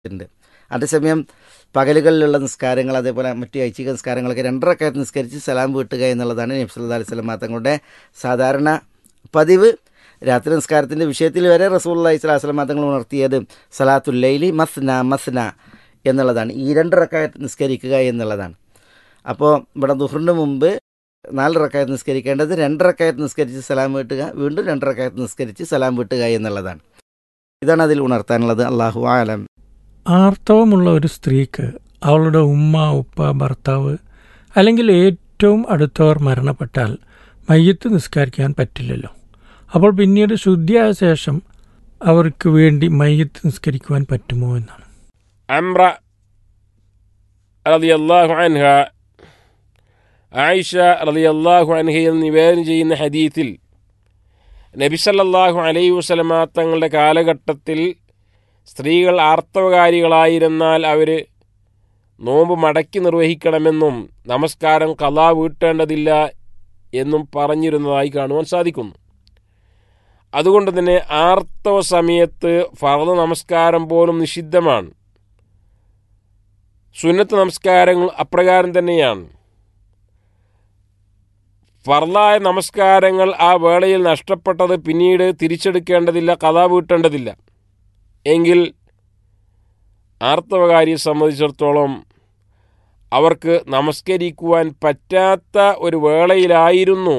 ഉണ്ട് അതേസമയം പകലുകളിലുള്ള നിസ്കാരങ്ങൾ അതേപോലെ മറ്റു ഐച്ഛിക നിസ്കാരങ്ങളൊക്കെ രണ്ടരക്കായത്ത് നിസ്കരിച്ച് സലാം വീട്ടുക എന്നുള്ളതാണ് നബി സല്ലല്ലാഹു അലൈഹി വസല്ലം തങ്ങളുടെ സാധാരണ പതിവ് രാത്രി നിസ്കാരത്തിൻ്റെ വിഷയത്തിൽ വരെ റസൂൽ അലൈഹി സ്വലാഹു വസ്ലം തങ്ങൾ ഉണർത്തിയത് സലാത്തുല്ലൈലി മസ്ന മസ്ന എന്നുള്ളതാണ് ഈ രണ്ട് റക്കായത്ത് നിസ്കരിക്കുക എന്നുള്ളതാണ് അപ്പോൾ ഇവിടെ ദുഹറിന് മുമ്പ് നാല് റക്കായത്ത് നിസ്കരിക്കേണ്ടത് രണ്ട് റക്കായത്ത് നിസ്കരിച്ച് സലാം വീട്ടുക വീണ്ടും രണ്ട് റക്കായത്ത് നിസ്കരിച്ച് സലാം വീട്ടുക എന്നുള്ളതാണ് ഇതാണ് അതിൽ ഉണർത്താനുള്ളത് അള്ളാഹു ആലം ആർത്തവമുള്ള ഒരു സ്ത്രീക്ക് അവളുടെ ഉമ്മ ഉപ്പ ഭർത്താവ് അല്ലെങ്കിൽ ഏറ്റവും അടുത്തവർ മരണപ്പെട്ടാൽ മയ്യത്ത് നിസ്കരിക്കാൻ പറ്റില്ലല്ലോ അപ്പോൾ പിന്നീട് ശുദ്ധിയായ ശേഷം അവർക്ക് വേണ്ടി മയ്യത്ത് നിസ്കരിക്കുവാൻ പറ്റുമോ എന്നാണ് അമ്ര റളിയല്ലാഹു അൻഹ ആയിഷ റളിയല്ലാഹു അൻഹയിൽ നിവേദനം ചെയ്യുന്ന ഹദീത്തിൽ നബി സല്ലല്ലാഹു അലൈഹി വസല്ലമ തങ്ങളുടെ കാലഘട്ടത്തിൽ സ്ത്രീകൾ ആർത്തവകാരികളായിരുന്നാൽ അവർ നോമ്പ് മടക്കി നിർവഹിക്കണമെന്നും നമസ്കാരം കലാ വീട്ടേണ്ടതില്ല എന്നും പറഞ്ഞിരുന്നതായി കാണുവാൻ സാധിക്കുന്നു അതുകൊണ്ട് തന്നെ ആർത്തവ സമയത്ത് ഫർദ് നമസ്കാരം പോലും നിഷിദ്ധമാണ് സുന്നത്ത് നമസ്കാരങ്ങൾ അപ്രകാരം തന്നെയാണ് ഫർലായ നമസ്കാരങ്ങൾ ആ വേളയിൽ നഷ്ടപ്പെട്ടത് പിന്നീട് തിരിച്ചെടുക്കേണ്ടതില്ല കഥ വീട്ടേണ്ടതില്ല എങ്കിൽ ആർത്തവകാരിയെ സംബന്ധിച്ചിടത്തോളം അവർക്ക് നമസ്കരിക്കുവാൻ പറ്റാത്ത ഒരു വേളയിലായിരുന്നു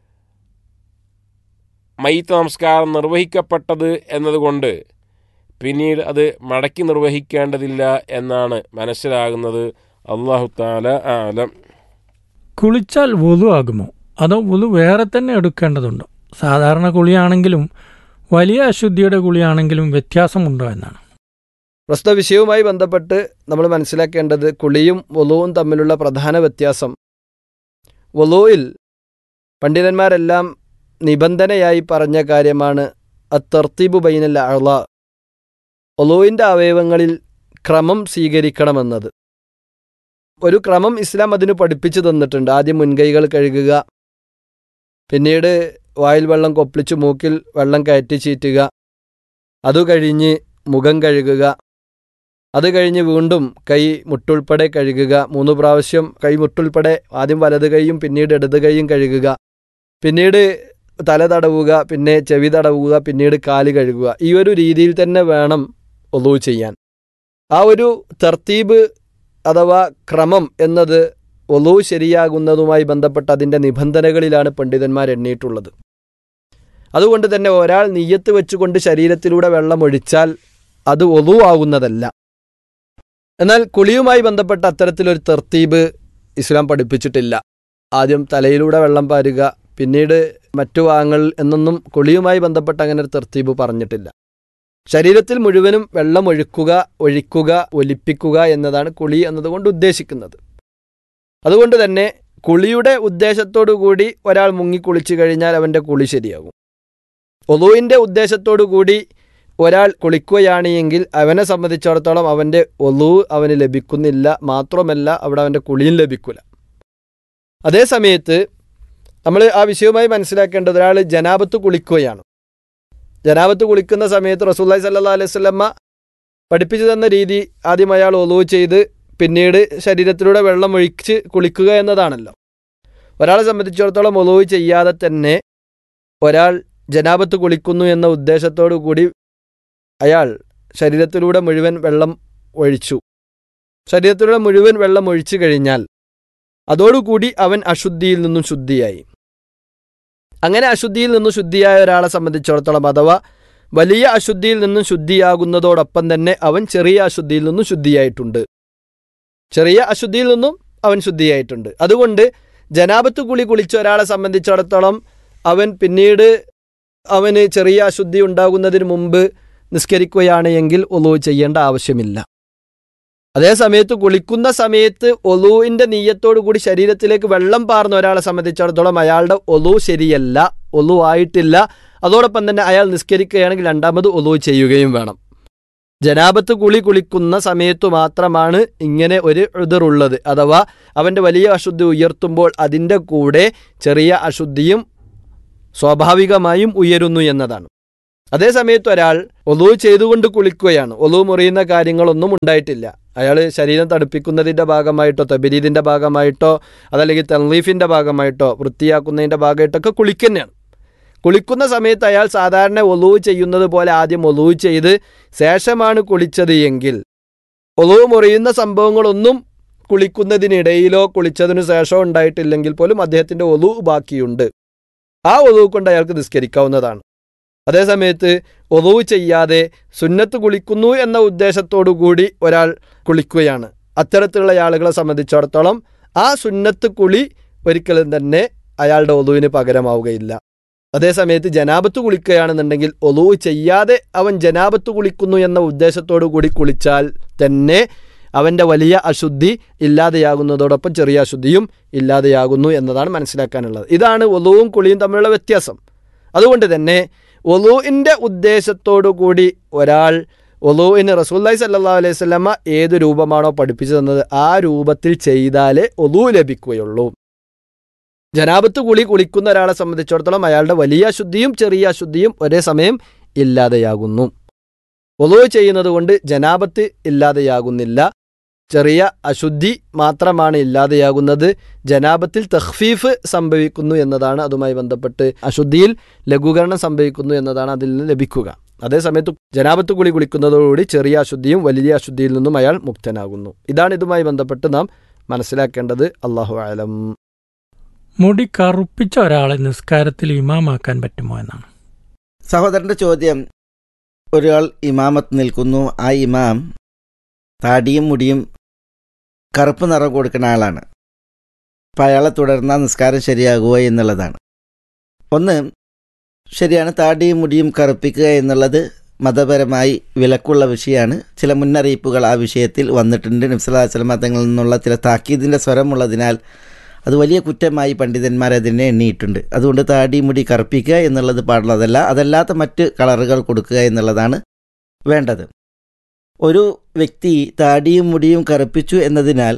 മയ്യത്ത് നമസ്കാരം നിർവഹിക്കപ്പെട്ടത് എന്നതുകൊണ്ട് പിന്നീട് അത് മടക്കി നിർവഹിക്കേണ്ടതില്ല എന്നാണ് മനസ്സിലാകുന്നത് അള്ളാഹു താല ആലം കുളിച്ചാൽ വുളു ആകുമോ അതോ വുളു വേറെ തന്നെ എടുക്കേണ്ടതുണ്ടോ സാധാരണ കുളിയാണെങ്കിലും വലിയ അശുദ്ധിയുടെ കുളിയാണെങ്കിലും വ്യത്യാസമുണ്ടോ എന്നാണ് പ്രസ്തുത വിഷയവുമായി ബന്ധപ്പെട്ട് നമ്മൾ മനസ്സിലാക്കേണ്ടത് കുളിയും വൊലുവും തമ്മിലുള്ള പ്രധാന വ്യത്യാസം വൊലുവിൽ പണ്ഡിതന്മാരെല്ലാം നിബന്ധനയായി പറഞ്ഞ കാര്യമാണ് അത്തർത്തീബു ബൈനൽ അള ഒലുവിൻ്റെ അവയവങ്ങളിൽ ക്രമം സ്വീകരിക്കണമെന്നത് ഒരു ക്രമം ഇസ്ലാം അതിന് പഠിപ്പിച്ചു തന്നിട്ടുണ്ട് ആദ്യം മുൻകൈകൾ കഴുകുക പിന്നീട് വായിൽ വെള്ളം കൊപ്പിളിച്ച് മൂക്കിൽ വെള്ളം കയറ്റി ചീറ്റുക അതു കഴിഞ്ഞ് മുഖം കഴുകുക അത് കഴിഞ്ഞ് വീണ്ടും കൈ മുട്ടുൾപ്പെടെ കഴുകുക മൂന്ന് പ്രാവശ്യം കൈ മുട്ടുൾപ്പെടെ ആദ്യം വലത് കൈയും പിന്നീട് ഇടത് കൈയും കഴുകുക പിന്നീട് തല തടവുക പിന്നെ ചെവി തടവുക പിന്നീട് കാല് കഴുകുക ഈ ഒരു രീതിയിൽ തന്നെ വേണം ഒലു ചെയ്യാൻ ആ ഒരു തർത്തീബ് അഥവാ ക്രമം എന്നത് ഒലു ശരിയാകുന്നതുമായി ബന്ധപ്പെട്ട അതിൻ്റെ നിബന്ധനകളിലാണ് പണ്ഡിതന്മാർ എണ്ണിയിട്ടുള്ളത് അതുകൊണ്ട് തന്നെ ഒരാൾ നെയ്യത്ത് വെച്ചുകൊണ്ട് ശരീരത്തിലൂടെ വെള്ളം ഒഴിച്ചാൽ അത് ഒലു ആകുന്നതല്ല എന്നാൽ കുളിയുമായി ബന്ധപ്പെട്ട അത്തരത്തിലൊരു തർത്തീബ് ഇസ്ലാം പഠിപ്പിച്ചിട്ടില്ല ആദ്യം തലയിലൂടെ വെള്ളം പാരുക പിന്നീട് മറ്റു ഭാഗങ്ങൾ എന്നൊന്നും കുളിയുമായി ബന്ധപ്പെട്ട അങ്ങനെ ഒരു തർത്തീബ് പറഞ്ഞിട്ടില്ല ശരീരത്തിൽ മുഴുവനും വെള്ളം ഒഴുക്കുക ഒഴിക്കുക ഒലിപ്പിക്കുക എന്നതാണ് കുളി എന്നതുകൊണ്ട് ഉദ്ദേശിക്കുന്നത് അതുകൊണ്ട് തന്നെ കുളിയുടെ ഉദ്ദേശത്തോടു കൂടി ഒരാൾ മുങ്ങി കുളിച്ചു കഴിഞ്ഞാൽ അവൻ്റെ കുളി ശരിയാകും ഒലുവിൻ്റെ ഉദ്ദേശത്തോടു കൂടി ഒരാൾ കുളിക്കുകയാണ് എങ്കിൽ അവനെ സംബന്ധിച്ചിടത്തോളം അവൻ്റെ ഒലു അവന് ലഭിക്കുന്നില്ല മാത്രമല്ല അവിടെ അവൻ്റെ കുളിയും ലഭിക്കില്ല അതേ സമയത്ത് നമ്മൾ ആ വിഷയവുമായി മനസ്സിലാക്കേണ്ടത് ഒരാൾ ജനാപത്ത് കുളിക്കുകയാണ് ജനാപത്ത് കുളിക്കുന്ന സമയത്ത് റസൂല്ലായി സല്ലാ അലൈഹി സ്വലമ്മ പഠിപ്പിച്ചു തന്ന രീതി ആദ്യം അയാൾ ഒലു ചെയ്ത് പിന്നീട് ശരീരത്തിലൂടെ വെള്ളം ഒഴിച്ച് കുളിക്കുക എന്നതാണല്ലോ ഒരാളെ സംബന്ധിച്ചിടത്തോളം ഒലു ചെയ്യാതെ തന്നെ ഒരാൾ ജനാപത്ത് കുളിക്കുന്നു എന്ന ഉദ്ദേശത്തോടു കൂടി അയാൾ ശരീരത്തിലൂടെ മുഴുവൻ വെള്ളം ഒഴിച്ചു ശരീരത്തിലൂടെ മുഴുവൻ വെള്ളം ഒഴിച്ചു കഴിഞ്ഞാൽ അതോടുകൂടി അവൻ അശുദ്ധിയിൽ നിന്നും ശുദ്ധിയായി അങ്ങനെ അശുദ്ധിയിൽ നിന്നും ശുദ്ധിയായ ഒരാളെ സംബന്ധിച്ചിടത്തോളം അഥവാ വലിയ അശുദ്ധിയിൽ നിന്നും ശുദ്ധിയാകുന്നതോടൊപ്പം തന്നെ അവൻ ചെറിയ അശുദ്ധിയിൽ നിന്നും ശുദ്ധിയായിട്ടുണ്ട് ചെറിയ അശുദ്ധിയിൽ നിന്നും അവൻ ശുദ്ധിയായിട്ടുണ്ട് അതുകൊണ്ട് ജനാപത്ത് കുളി കുളിച്ച ഒരാളെ സംബന്ധിച്ചിടത്തോളം അവൻ പിന്നീട് അവന് ചെറിയ അശുദ്ധി ഉണ്ടാകുന്നതിന് മുമ്പ് നിസ്കരിക്കുകയാണ് എങ്കിൽ ഒലു ചെയ്യേണ്ട ആവശ്യമില്ല അതേ സമയത്ത് കുളിക്കുന്ന സമയത്ത് ഒലുവിൻ്റെ നീയത്തോടു കൂടി ശരീരത്തിലേക്ക് വെള്ളം പാർന്ന ഒരാളെ സംബന്ധിച്ചിടത്തോളം അയാളുടെ ഒലു ശരിയല്ല ഒലു ആയിട്ടില്ല അതോടൊപ്പം തന്നെ അയാൾ നിസ്കരിക്കുകയാണെങ്കിൽ രണ്ടാമത് ഒലു ചെയ്യുകയും വേണം ജനാപത്ത് കുളി കുളിക്കുന്ന സമയത്തു മാത്രമാണ് ഇങ്ങനെ ഒരു എതിറുള്ളത് അഥവാ അവൻ്റെ വലിയ അശുദ്ധി ഉയർത്തുമ്പോൾ അതിൻ്റെ കൂടെ ചെറിയ അശുദ്ധിയും സ്വാഭാവികമായും ഉയരുന്നു എന്നതാണ് അതേ സമയത്ത് ഒരാൾ ഒലു ചെയ്തുകൊണ്ട് കുളിക്കുകയാണ് ഒലു മുറിയുന്ന കാര്യങ്ങളൊന്നും ഉണ്ടായിട്ടില്ല അയാൾ ശരീരം തണുപ്പിക്കുന്നതിൻ്റെ ഭാഗമായിട്ടോ തബരീദിൻ്റെ ഭാഗമായിട്ടോ അതല്ലെങ്കിൽ തൻലീഫിൻ്റെ ഭാഗമായിട്ടോ വൃത്തിയാക്കുന്നതിൻ്റെ ഭാഗമായിട്ടൊക്കെ കുളിക്കുന്നതാണ് കുളിക്കുന്ന സമയത്ത് അയാൾ സാധാരണ ഒലു ചെയ്യുന്നത് പോലെ ആദ്യം ഒലു ചെയ്ത് ശേഷമാണ് കുളിച്ചത് എങ്കിൽ ഒലു മുറിയുന്ന സംഭവങ്ങളൊന്നും കുളിക്കുന്നതിനിടയിലോ കുളിച്ചതിനു ശേഷമോ ഉണ്ടായിട്ടില്ലെങ്കിൽ പോലും അദ്ദേഹത്തിൻ്റെ ഒലു ബാക്കിയുണ്ട് ആ ഒലു കൊണ്ട് അയാൾക്ക് നിസ്കരിക്കാവുന്നതാണ് അതേസമയത്ത് ഒലു ചെയ്യാതെ സുന്നത്ത് കുളിക്കുന്നു എന്ന ഉദ്ദേശത്തോടു കൂടി ഒരാൾ കുളിക്കുകയാണ് അത്തരത്തിലുള്ള ആളുകളെ സംബന്ധിച്ചിടത്തോളം ആ സുന്നത്ത് കുളി ഒരിക്കലും തന്നെ അയാളുടെ ഒലുവിന് പകരമാവുകയില്ല അതേസമയത്ത് ജനാപത്ത് കുളിക്കുകയാണെന്നുണ്ടെങ്കിൽ ഒലു ചെയ്യാതെ അവൻ ജനാപത്ത് കുളിക്കുന്നു എന്ന ഉദ്ദേശത്തോടു കൂടി കുളിച്ചാൽ തന്നെ അവൻ്റെ വലിയ അശുദ്ധി ഇല്ലാതെയാകുന്നതോടൊപ്പം ചെറിയ അശുദ്ധിയും ഇല്ലാതെയാകുന്നു എന്നതാണ് മനസ്സിലാക്കാനുള്ളത് ഇതാണ് ഒലുവും കുളിയും തമ്മിലുള്ള വ്യത്യാസം അതുകൊണ്ട് തന്നെ ഒലുവിൻ്റെ ഉദ്ദേശത്തോടു കൂടി ഒരാൾ ഒലുവിന് റസൂല്ലായി സല്ലാ അലൈഹി സ്വലമ ഏത് രൂപമാണോ പഠിപ്പിച്ചു തന്നത് ആ രൂപത്തിൽ ചെയ്താലേ ഒലു ലഭിക്കുകയുള്ളൂ ജനാപത്ത് കുളി കുളിക്കുന്ന ഒരാളെ സംബന്ധിച്ചിടത്തോളം അയാളുടെ വലിയ അശുദ്ധിയും ചെറിയ അശുദ്ധിയും ഒരേ സമയം ഇല്ലാതെയാകുന്നു ഒലു ചെയ്യുന്നത് കൊണ്ട് ജനാപത്ത് ഇല്ലാതെയാകുന്നില്ല ചെറിയ അശുദ്ധി മാത്രമാണ് ഇല്ലാതെയാകുന്നത് ജനാപത്തിൽ തഖ്ഫീഫ് സംഭവിക്കുന്നു എന്നതാണ് അതുമായി ബന്ധപ്പെട്ട് അശുദ്ധിയിൽ ലഘൂകരണം സംഭവിക്കുന്നു എന്നതാണ് അതിൽ നിന്ന് ലഭിക്കുക അതേസമയത്ത് ജനാപത്ത് കുളി കുളിക്കുന്നതോടുകൂടി ചെറിയ അശുദ്ധിയും വലിയ അശുദ്ധിയിൽ നിന്നും അയാൾ മുക്തനാകുന്നു ഇതാണ് ഇതുമായി ബന്ധപ്പെട്ട് നാം മനസ്സിലാക്കേണ്ടത് അള്ളാഹു ആലം മുടി കറുപ്പിച്ച ഒരാളെ നിസ്കാരത്തിൽ ഇമാമാക്കാൻ പറ്റുമോ എന്നാണ് സഹോദരന്റെ ചോദ്യം ഒരാൾ ഇമാമത്ത് നിൽക്കുന്നു ആ ഇമാം താടിയും മുടിയും കറുപ്പ് നിറം കൊടുക്കുന്ന ആളാണ് അപ്പം അയാളെ തുടർന്നാൽ നിസ്കാരം ശരിയാകുക എന്നുള്ളതാണ് ഒന്ന് ശരിയാണ് താടിയും മുടിയും കറുപ്പിക്കുക എന്നുള്ളത് മതപരമായി വിലക്കുള്ള വിഷയമാണ് ചില മുന്നറിയിപ്പുകൾ ആ വിഷയത്തിൽ വന്നിട്ടുണ്ട് നബ്സല്ലാ വസ്ലമ തങ്ങളിൽ നിന്നുള്ള ചില താക്കീതിൻ്റെ സ്വരമുള്ളതിനാൽ അത് വലിയ കുറ്റമായി പണ്ഡിതന്മാർ അതിനെ എണ്ണിയിട്ടുണ്ട് അതുകൊണ്ട് താടി മുടി കറുപ്പിക്കുക എന്നുള്ളത് പാടുള്ളതല്ല അതല്ലാത്ത മറ്റ് കളറുകൾ കൊടുക്കുക എന്നുള്ളതാണ് വേണ്ടത് ഒരു വ്യക്തി താടിയും മുടിയും കറുപ്പിച്ചു എന്നതിനാൽ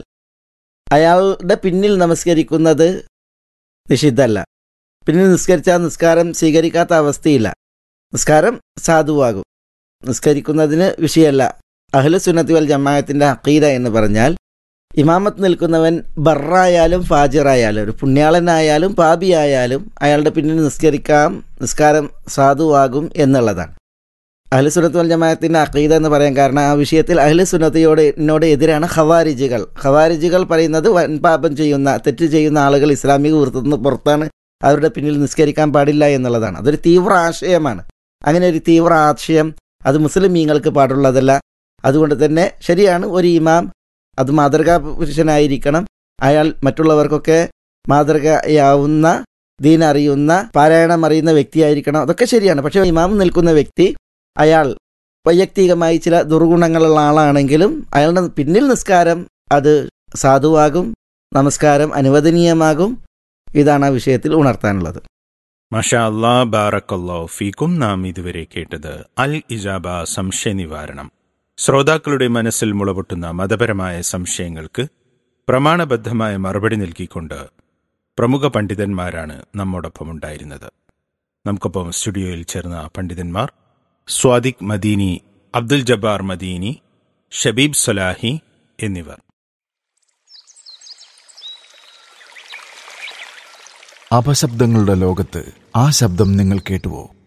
അയാളുടെ പിന്നിൽ നമസ്കരിക്കുന്നത് നിഷിദ്ധമല്ല പിന്നിൽ നിസ്കരിച്ചാൽ നിസ്കാരം സ്വീകരിക്കാത്ത അവസ്ഥയില്ല നിസ്കാരം സാധുവാകും നിസ്കരിക്കുന്നതിന് വിഷയമല്ല അഹ്ലു സുന്നത്തി വൽ ജമാഅത്തിൻ്റെ അക്കീദ എന്ന് പറഞ്ഞാൽ ഇമാമത്ത് നിൽക്കുന്നവൻ ബറായാലും ഫാജിറായാലും ഒരു പുണ്യാളനായാലും പാപിയായാലും അയാളുടെ പിന്നിൽ നിസ്കരിക്കാം നിസ്കാരം സാധുവാകും എന്നുള്ളതാണ് അഹ്ലു സുന്നത്ത് വൽ ജമാഅത്തിൻ്റെ അക്കീദ എന്ന് പറയാൻ കാരണം ആ വിഷയത്തിൽ അഹ്ലു സുന്നത്തിയോട് എന്നോട് എതിരാണ് ഖവാരിജികൾ ഖവാരിജികൾ പറയുന്നത് വൻ പാപം ചെയ്യുന്ന തെറ്റ് ചെയ്യുന്ന ആളുകൾ ഇസ്ലാമിക വൃത്തത്തിന് പുറത്താണ് അവരുടെ പിന്നിൽ നിസ്കരിക്കാൻ പാടില്ല എന്നുള്ളതാണ് അതൊരു തീവ്ര ആശയമാണ് അങ്ങനെ ഒരു തീവ്ര ആശയം അത് മുസ്ലിമീങ്ങൾക്ക് പാടുള്ളതല്ല അതുകൊണ്ട് തന്നെ ശരിയാണ് ഒരു ഇമാം അത് മാതൃകാ പുരുഷനായിരിക്കണം അയാൾ മറ്റുള്ളവർക്കൊക്കെ മാതൃകയാവുന്ന ദീൻ അറിയുന്ന പാരായണം അറിയുന്ന വ്യക്തിയായിരിക്കണം അതൊക്കെ ശരിയാണ് പക്ഷേ ഇമാം നിൽക്കുന്ന വ്യക്തി അയാൾ വൈയക്തികമായി ചില ദുർഗുണങ്ങളുള്ള ആളാണെങ്കിലും അയാളുടെ പിന്നിൽ നിസ്കാരം അത് സാധുവാകും നമസ്കാരം അനുവദനീയമാകും ഇതാണ് ആ വിഷയത്തിൽ ഉണർത്താനുള്ളത് മഷാ അല്ലാ ബാറക്കല്ലോ ഫീക്കും നാം ഇതുവരെ കേട്ടത് അൽ ഇജാബ സംശയ നിവാരണം ശ്രോതാക്കളുടെ മനസ്സിൽ മുളപൊട്ടുന്ന മതപരമായ സംശയങ്ങൾക്ക് പ്രമാണബദ്ധമായ മറുപടി നൽകിക്കൊണ്ട് പ്രമുഖ പണ്ഡിതന്മാരാണ് നമ്മോടൊപ്പം ഉണ്ടായിരുന്നത് നമുക്കൊപ്പം സ്റ്റുഡിയോയിൽ ചേർന്ന പണ്ഡിതന്മാർ സ്വാദിഖ് മദീനി അബ്ദുൽ ജബ്ബാർ മദീനി ഷബീബ് സലാഹി എന്നിവർ അപശബ്ദങ്ങളുടെ ലോകത്ത് ആ ശബ്ദം നിങ്ങൾ കേട്ടുവോ